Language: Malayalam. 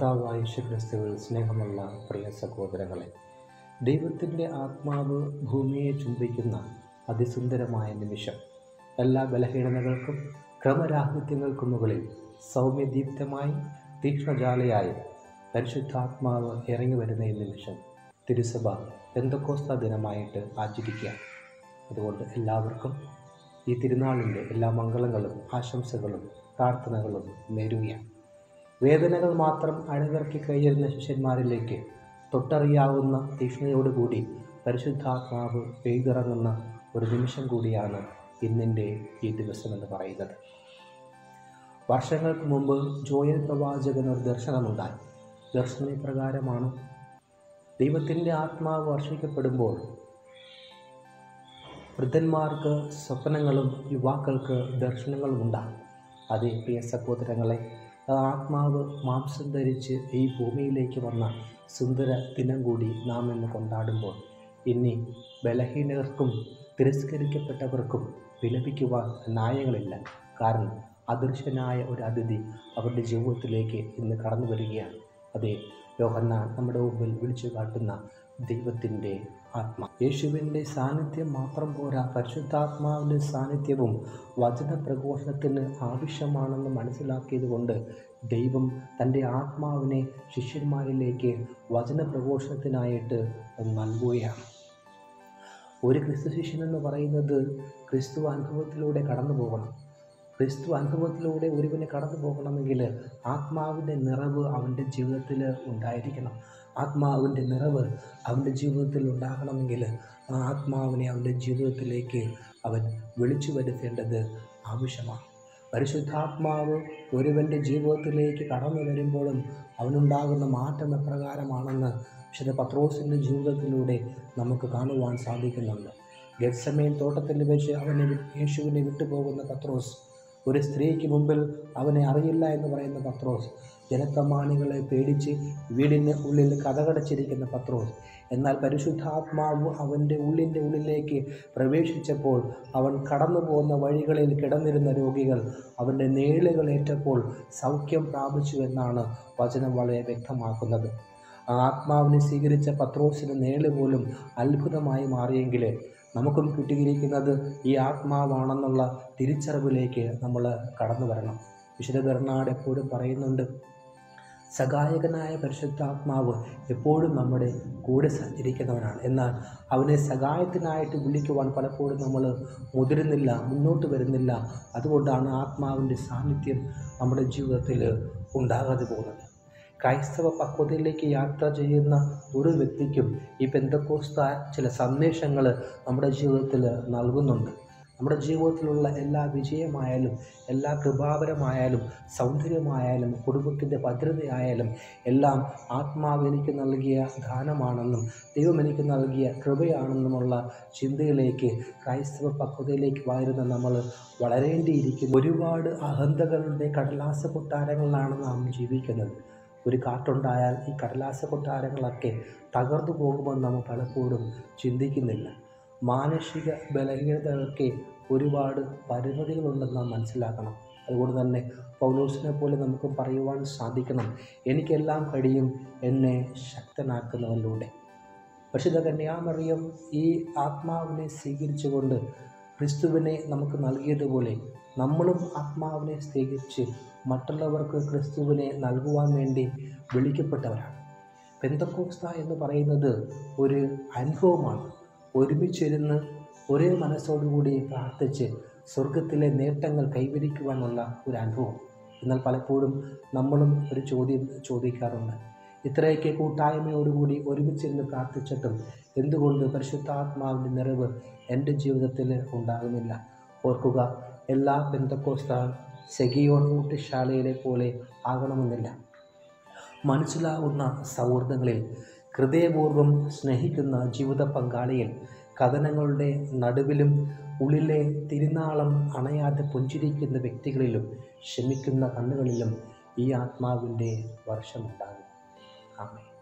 കർത്താവായ യേശുക്രിസ്തുവിൽ സ്നേഹമുള്ള പ്രിയ സഹോദരങ്ങളെ ദൈവത്തിൻ്റെ ആത്മാവ് ഭൂമിയെ ചുംബിക്കുന്ന അതിസുന്ദരമായ നിമിഷം എല്ലാ ബലഹീനതകൾക്കും ക്രമരാഹിത്യങ്ങൾക്കും മുകളിൽ സൗമ്യദീപ്തമായി തീക്ഷ്ണജാലയായി പരിശുദ്ധാത്മാവ് ഇറങ്ങി വരുന്ന ഈ നിമിഷം തിരുസഭ പെന്തക്കോസ്ത ദിനമായിട്ട് ആചരിക്കുക അതുകൊണ്ട് എല്ലാവർക്കും ഈ തിരുനാളിൻ്റെ എല്ലാ മംഗളങ്ങളും ആശംസകളും പ്രാർത്ഥനകളും നേരുകയാണ് വേദനകൾ മാത്രം അണിനിറക്കി കഴിഞ്ഞിരുന്ന ശിഷ്യന്മാരിലേക്ക് തൊട്ടറിയാവുന്ന തീക്ഷ്ണതയോടുകൂടി പരിശുദ്ധാത്മാവ് പെയ്തിറങ്ങുന്ന ഒരു നിമിഷം കൂടിയാണ് ഇന്നിൻ്റെ ഈ ദിവസം എന്ന് പറയുന്നത് വർഷങ്ങൾക്ക് മുമ്പ് ജോയൽ പ്രവാചകൻ ഒരു ദർശനമുണ്ടായി ദർശനം ഇപ്രകാരമാണ് ദൈവത്തിൻ്റെ ആത്മാവ് വർഷിക്കപ്പെടുമ്പോൾ വൃദ്ധന്മാർക്ക് സ്വപ്നങ്ങളും യുവാക്കൾക്ക് ദർശനങ്ങളും ഉണ്ടാകും അതേ പ്രിയ സഹോദരങ്ങളെ ആ ആത്മാവ് മാംസം ധരിച്ച് ഈ ഭൂമിയിലേക്ക് വന്ന സുന്ദര ദിനം കൂടി നാം ഇന്ന് കൊണ്ടാടുമ്പോൾ ഇനി ബലഹീനർക്കും തിരസ്കരിക്കപ്പെട്ടവർക്കും വിലപിക്കുവാൻ ന്യായങ്ങളില്ല കാരണം അദൃശ്യനായ ഒരു അതിഥി അവരുടെ ജീവിതത്തിലേക്ക് ഇന്ന് കടന്നു വരികയാണ് അതെ യോഹന്നാൻ നമ്മുടെ മുമ്പിൽ വിളിച്ചു കാട്ടുന്ന ദൈവത്തിൻ്റെ ആത്മ യേശുവിൻ്റെ സാന്നിധ്യം മാത്രം പോരാ പരിശുദ്ധാത്മാവിൻ്റെ സാന്നിധ്യവും വചന പ്രഘോഷണത്തിന് ആവശ്യമാണെന്ന് മനസ്സിലാക്കിയത് കൊണ്ട് ദൈവം തൻ്റെ ആത്മാവിനെ ശിഷ്യന്മാരിലേക്ക് വചന പ്രഘോഷണത്തിനായിട്ട് നൽകുകയാണ് ഒരു ക്രിസ്തു ശിഷ്യൻ എന്ന് പറയുന്നത് ക്രിസ്തു അനുഭവത്തിലൂടെ കടന്നു പോകണം ക്രിസ്തു അനുഭവത്തിലൂടെ ഒരുവന് കടന്നു പോകണമെങ്കിൽ ആത്മാവിൻ്റെ നിറവ് അവൻ്റെ ജീവിതത്തിൽ ഉണ്ടായിരിക്കണം ആത്മാവിൻ്റെ നിറവ് അവൻ്റെ ജീവിതത്തിൽ ഉണ്ടാകണമെങ്കിൽ ആ ആത്മാവിനെ അവൻ്റെ ജീവിതത്തിലേക്ക് അവൻ വിളിച്ചു വരുത്തേണ്ടത് ആവശ്യമാണ് പരിശുദ്ധാത്മാവ് ഒരുവൻ്റെ ജീവിതത്തിലേക്ക് കടന്നു വരുമ്പോഴും അവനുണ്ടാകുന്ന മാറ്റം എപ്രകാരമാണെന്ന് വിശുദ്ധ പത്രോസിൻ്റെ ജീവിതത്തിലൂടെ നമുക്ക് കാണുവാൻ സാധിക്കുന്നുണ്ട് ഗത്സമേൻ തോട്ടത്തിൽ വെച്ച് അവനെ വി- യേശുവിനെ വിട്ടുപോകുന്ന പത്രോസ് ഒരു സ്ത്രീക്ക് മുമ്പിൽ അവനെ അറിയില്ല എന്ന് പറയുന്ന പത്രോസ് ജനക്കമാണികളെ പേടിച്ച് വീടിന് ഉള്ളിൽ കഥകടച്ചിരിക്കുന്ന പത്രോസ് എന്നാൽ പരിശുദ്ധാത്മാവ് അവൻ്റെ ഉള്ളിൻ്റെ ഉള്ളിലേക്ക് പ്രവേശിച്ചപ്പോൾ അവൻ കടന്നു പോകുന്ന വഴികളിൽ കിടന്നിരുന്ന രോഗികൾ അവൻ്റെ നേളുകളേറ്റപ്പോൾ സൗഖ്യം പ്രാപിച്ചു എന്നാണ് വചനം വളരെ വ്യക്തമാക്കുന്നത് ആ ആത്മാവിനെ സ്വീകരിച്ച പത്രോസിന് നേള് പോലും അത്ഭുതമായി മാറിയെങ്കിൽ നമുക്കും കിട്ടിയിരിക്കുന്നത് ഈ ആത്മാവാണെന്നുള്ള തിരിച്ചറിവിലേക്ക് നമ്മൾ കടന്നു വരണം വിശുദ്ധ ബെർണാട് എപ്പോഴും പറയുന്നുണ്ട് സഹായകനായ പരിശുദ്ധാത്മാവ് എപ്പോഴും നമ്മുടെ കൂടെ സഞ്ചരിക്കുന്നവനാണ് എന്നാൽ അവനെ സഹായത്തിനായിട്ട് വിളിക്കുവാൻ പലപ്പോഴും നമ്മൾ മുതിരുന്നില്ല മുന്നോട്ട് വരുന്നില്ല അതുകൊണ്ടാണ് ആത്മാവിൻ്റെ സാന്നിധ്യം നമ്മുടെ ജീവിതത്തിൽ ഉണ്ടാകാതെ പോകുന്നത് ക്രൈസ്തവ പക്വതയിലേക്ക് യാത്ര ചെയ്യുന്ന ഒരു വ്യക്തിക്കും ഈ പെന്തക്കോസ്ത ചില സന്ദേശങ്ങൾ നമ്മുടെ ജീവിതത്തിൽ നൽകുന്നുണ്ട് നമ്മുടെ ജീവിതത്തിലുള്ള എല്ലാ വിജയമായാലും എല്ലാ കൃപാപരമായാലും സൗന്ദര്യമായാലും കുടുംബത്തിൻ്റെ ഭദ്രതയായാലും എല്ലാം ആത്മാവ് എനിക്ക് നൽകിയ ദാനമാണെന്നും ദൈവം എനിക്ക് നൽകിയ കൃപയാണെന്നുമുള്ള ചിന്തയിലേക്ക് ക്രൈസ്തവ പക്വതയിലേക്ക് വളരുന്ന നമ്മൾ വളരേണ്ടിയിരിക്കുന്നു ഒരുപാട് അഹന്തകളുടെ കടലാസ കൊട്ടാരങ്ങളിലാണ് നാം ജീവിക്കുന്നത് ഒരു കാറ്റുണ്ടായാൽ ഈ കടലാസ കൊട്ടാരങ്ങളൊക്കെ തകർന്നു പോകുമെന്ന് നാം പലപ്പോഴും ചിന്തിക്കുന്നില്ല മാനസിക ബലഹീനതകൾക്ക് ഒരുപാട് പരിമിതികളുണ്ടെന്ന് നാം മനസ്സിലാക്കണം അതുകൊണ്ട് തന്നെ പൗലോസിനെ പോലെ നമുക്ക് പറയുവാൻ സാധിക്കണം എനിക്കെല്ലാം കഴിയും എന്നെ ശക്തനാക്കുന്നവരിലൂടെ പരിശുദ്ധ കന്യാമറിയം ഈ ആത്മാവിനെ സ്വീകരിച്ചുകൊണ്ട് ക്രിസ്തുവിനെ നമുക്ക് നൽകിയതുപോലെ നമ്മളും ആത്മാവിനെ സ്വീകരിച്ച് മറ്റുള്ളവർക്ക് ക്രിസ്തുവിനെ നൽകുവാൻ വേണ്ടി വിളിക്കപ്പെട്ടവരാണ് പെന്തക്കോസ്ത എന്ന് പറയുന്നത് ഒരു അനുഭവമാണ് ഒരുമിച്ചിരുന്ന് ഒരേ മനസ്സോടുകൂടി പ്രാർത്ഥിച്ച് സ്വർഗത്തിലെ നേട്ടങ്ങൾ കൈവരിക്കുവാനുള്ള ഒരു അനുഭവം എന്നാൽ പലപ്പോഴും നമ്മളും ഒരു ചോദ്യം ചോദിക്കാറുണ്ട് ഇത്രയൊക്കെ കൂട്ടായ്മയോടുകൂടി ഒരുമിച്ചിരുന്ന് പ്രാർത്ഥിച്ചിട്ടും എന്തുകൊണ്ട് പരിശുദ്ധാത്മാവിൻ്റെ നിറവ് എൻ്റെ ജീവിതത്തിൽ ഉണ്ടാകുന്നില്ല ഓർക്കുക എല്ലാ ബന്ധക്കോസ്ത സെഗിയോൺ ഊട്ടുശാലയിലെ പോലെ ആകണമെന്നില്ല മനസ്സിലാവുന്ന സൗഹൃദങ്ങളിൽ ഹൃദയപൂർവ്വം സ്നേഹിക്കുന്ന ജീവിത പങ്കാളിയിൽ കഥനങ്ങളുടെ നടുവിലും ഉള്ളിലെ തിരുനാളം അണയാതെ പുഞ്ചിരിക്കുന്ന വ്യക്തികളിലും ക്ഷമിക്കുന്ന കണ്ണുകളിലും ഈ ആത്മാവിൻ്റെ വർഷമുണ്ടാകും ആമേ